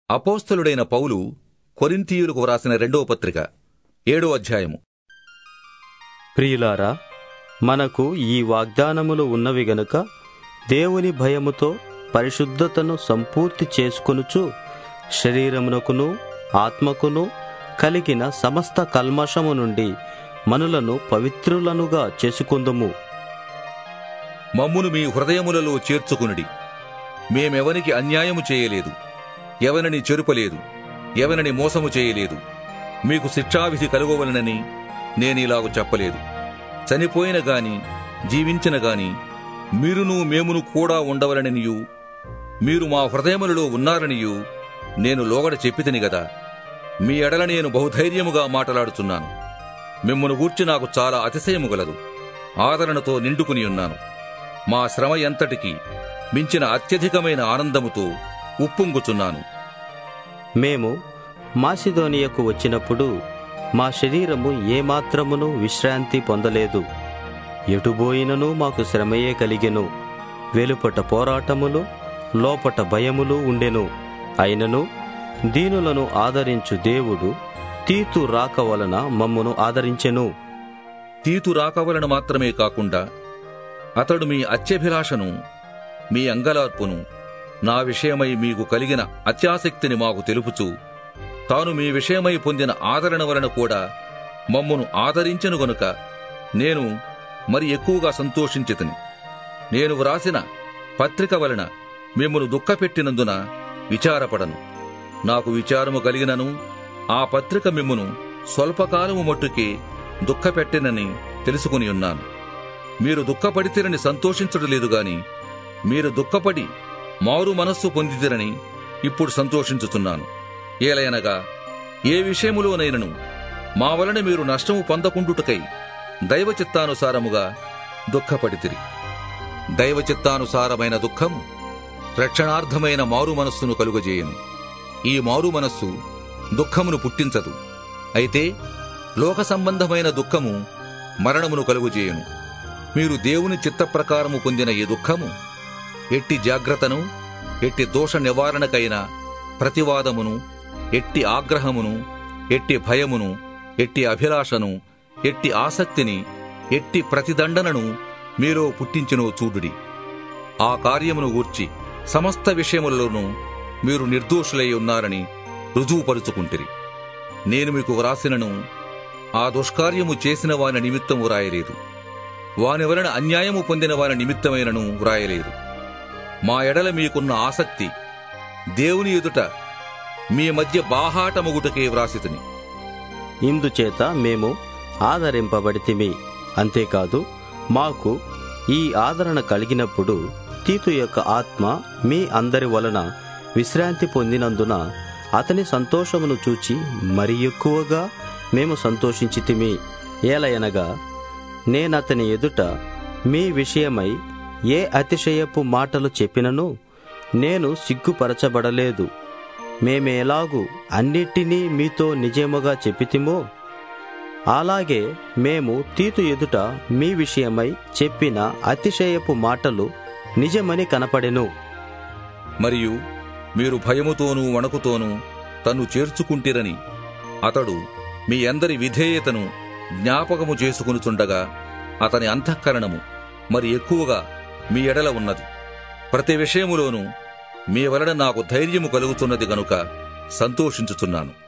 అపోస్తలుడైన పౌలు కొరింథీయులకు వ్రాసిన రెండవ పత్రిక ఏడో అధ్యాయము ప్రియులారా మనకు ఈ వాగ్దానములు ఉన్నవి గనుక దేవుని భయముతో పరిశుద్ధతను సంపూర్తి చేసుకొనుచు శరీరమునకును ఆత్మకును కలిగిన సమస్త కల్మషము నుండి మనులను పవిత్రులనుగా చేసుకుందుము మమ్మును మీ హృదయములలో చేర్చుకునుడి మేమెవనికి అన్యాయము చేయలేదు ఎవరిని చెరుపలేదు ఎవరిని మోసము చేయలేదు మీకు శిక్షావిధి కలుగవలనని నేనిలాగు చెప్పలేదు చనిపోయిన గాని జీవించిన గాని మీరును మేమును కూడా ఉండవలననియు మీరు మా హృదయములలో ఉన్నారనియు నేను లోగడ చెప్పితిని గదా మీ ఎడల నేను బహుధైర్యముగా మాటలాడుచున్నాను మిమ్మను గూర్చి నాకు చాలా అతిశయము గలదు ఆదరణతో నిండుకుని ఉన్నాను మా శ్రమ ఎంతటికి మించిన అత్యధికమైన ఆనందముతో ఉప్పొంగుచున్నాను మేము మాసిదోనియకు వచ్చినప్పుడు మా శరీరము ఏమాత్రమును విశ్రాంతి పొందలేదు ఎటుబోయినను మాకు శ్రమయే కలిగెను వెలుపట పోరాటములు లోపట భయములు ఉండెను అయినను దీనులను ఆదరించు దేవుడు తీతు రాక వలన మమ్మును ఆదరించెను తీతు రాకవలన మాత్రమే కాకుండా అతడు మీ అత్యభిలాషను మీ అంగలార్పును నా విషయమై మీకు కలిగిన అత్యాసక్తిని మాకు తెలుపుచు తాను మీ విషయమై పొందిన ఆదరణ వలన కూడా మమ్మును ఆదరించెను గనుక నేను మరి ఎక్కువగా సంతోషించితిని నేను వ్రాసిన పత్రిక వలన మిమ్మను దుఃఖపెట్టినందున విచారపడను నాకు విచారము కలిగినను ఆ పత్రిక మిమ్మును స్వల్పకాలము మట్టుకే దుఃఖపెట్టినని తెలుసుకుని ఉన్నాను మీరు దుఃఖపడితిరని సంతోషించడం లేదు గాని మీరు దుఃఖపడి మారు మనస్సు పొందితిరని ఇప్పుడు సంతోషించుతున్నాను ఏలయనగా ఏ విషయములోనైనను మా వలన మీరు నష్టము పొందకుండుటకై దైవ చిత్తానుసారముగా దుఃఖపడితిరి దైవ చిత్తానుసారమైన దుఃఖము రక్షణార్థమైన మారు మనస్సును కలుగజేయను ఈ మారు మనస్సు దుఃఖమును పుట్టించదు అయితే లోక సంబంధమైన దుఃఖము మరణమును కలుగుజేయును మీరు దేవుని చిత్త ప్రకారము పొందిన ఈ దుఃఖము ఎట్టి జాగ్రత్తను ఎట్టి దోష నివారణకైన ప్రతివాదమును ఎట్టి ఆగ్రహమును ఎట్టి భయమును ఎట్టి అభిలాషను ఎట్టి ఆసక్తిని ఎట్టి ప్రతిదండనను మీలో పుట్టించినో చూడుడి ఆ కార్యమును గూర్చి సమస్త విషయములలోనూ మీరు నిర్దోషులై ఉన్నారని రుజువుపరుచుకుంటిరి నేను మీకు వ్రాసినను ఆ దుష్కార్యము చేసిన వాని నిమిత్తము వ్రాయలేదు వాని వలన అన్యాయము పొందిన వాని నిమిత్తమైనను వ్రాయలేదు మా ఎడల మీకున్న ఆసక్తి దేవుని ఎదుట మీ మధ్య బాహాటముగుటకే వ్రాసితిని ఇందుచేత మేము ఆదరింపబడితిమి అంతేకాదు మాకు ఈ ఆదరణ కలిగినప్పుడు తీతు యొక్క ఆత్మ మీ అందరి వలన విశ్రాంతి పొందినందున అతని సంతోషమును చూచి మరి ఎక్కువగా మేము సంతోషించితిమి ఏలయనగా నేనతని ఎదుట మీ విషయమై ఏ అతిశయపు మాటలు చెప్పినను నేను సిగ్గుపరచబడలేదు మేమేలాగు అన్నిటినీ మీతో నిజముగా చెప్పితిమో అలాగే మేము తీతు ఎదుట మీ విషయమై చెప్పిన అతిశయపు మాటలు నిజమని కనపడెను మరియు మీరు భయముతోనూ వణకుతోనూ తన్ను చేర్చుకుంటిరని అతడు మీ అందరి విధేయతను జ్ఞాపకము చేసుకునుచుండగా అతని అంతఃకరణము మరి ఎక్కువగా మీ ఎడల ఉన్నది ప్రతి విషయములోనూ మీ వలన నాకు ధైర్యము కలుగుతున్నది గనుక సంతోషించుచున్నాను